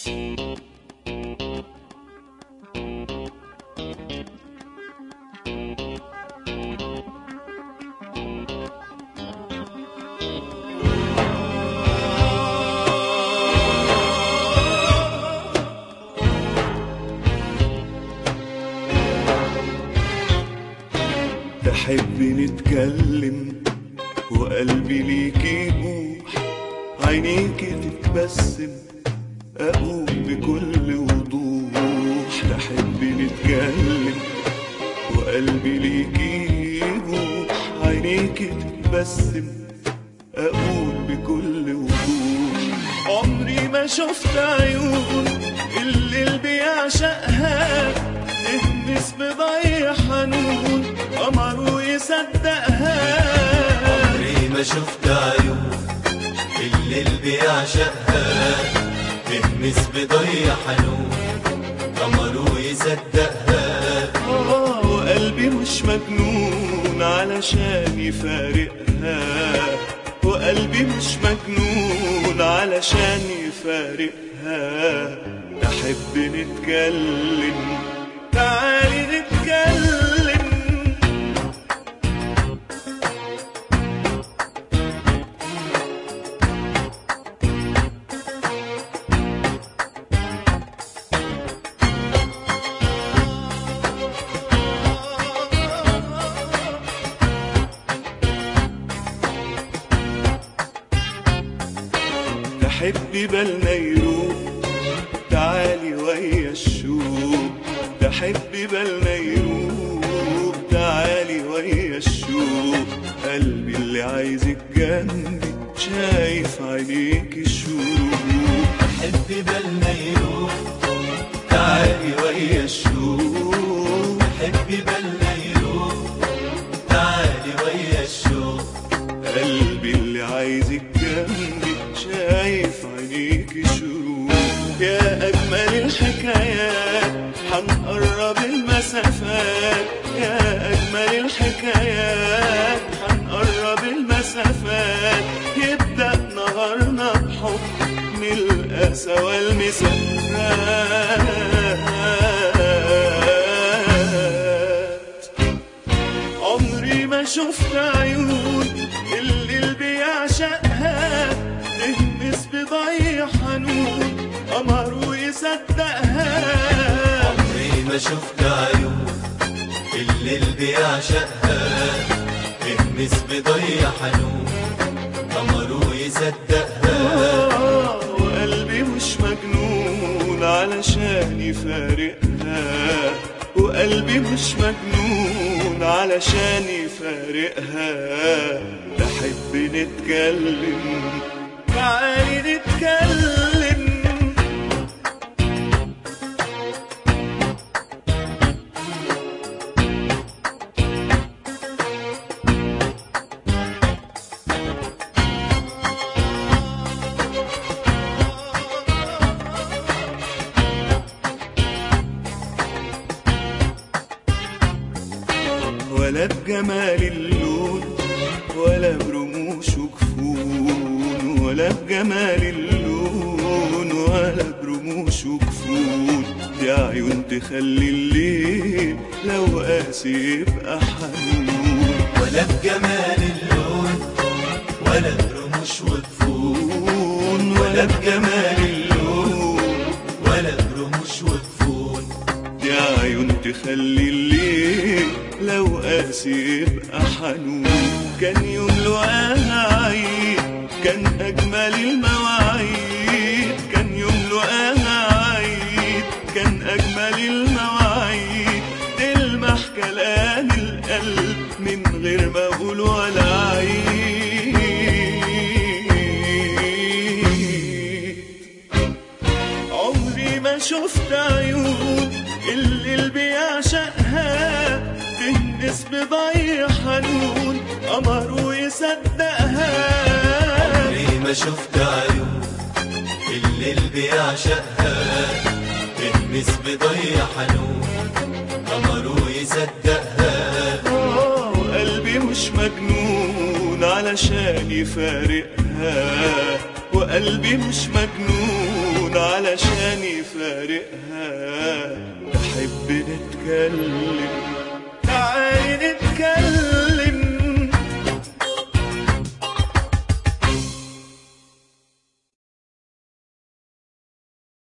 تحب نتكلم وقلبي ليك يبوح عينيك تتبسم أقوم بكل وضوح تحب نتكلم وقلبي ليك يبوح عينيك تتبسم أقول بكل وضوح عمري ما شفت عيون اللي بيعشقها تهمس بضي حنون قمر ويصدقها عمري ما شفت عيون اللي بيعشقها تهمس بضي حنون قمر ويصدقها آه وقلبي مش مجنون علشان يفارقها وقلبي مش مجنون علشان يفارقها نحب نتكلم تعالي نتكلم تحبي بالنا يروح تعالي ويا الشوق تحبي بالنا يروح تعالي ويا الشوق قلبي اللي عايزك جنبي شايف عينيك الشروق حبي بالنا يروح تعالي ويا الشوق حبي بالنا يروح تعالي ويا الشوق قلبي اللي عايزك جنبي شايف عينيك شروق يا أجمل الحكايات هنقرب المسافات يا أجمل الحكايات هنقرب المسافات يبدأ نهارنا بحب نلقى سوا المسافات عمري ما شفت عيون اللي اللي بيعشقها تهمس بضي حنون قمر ويصدقها عمري ما شفت عيون اللي بيعشقها تهمس بضي حنون قمر ويصدقها آه، وقلبي مش مجنون علشان يفارقها وقلبي مش مجنون علشان يفارقها تحب نتكلم تعالي نتكلم ولا بجمال اللون ولا برموش وكفون ولا بجمال اللون ولا برموش وكفون دي عيون تخلي الليل لو قاسي يبقى حنون ولا بجمال اللون ولا برموش وكفون ولا بجمال اللون ولا برموش وكفون دي عيون تخلي الليل لو قاسي يبقى حنون كان يوم لقاها عيد كان أجمل المواعيد كان يوم لقاها عيد كان أجمل المواعيد تلمح كلام القلب من غير ما أقول ولا عيد عمري ما شفت عيون اللي اللي بيعشقها تهمس بضي حنون قمر ويصدقها عمري ما شفت عيون اللي بيعشقها تهمس بضي حنون قمر ويصدقها آه، وقلبي مش مجنون علشان يفارقها وقلبي مش مجنون علشان تاني فارقها نحب نتكلم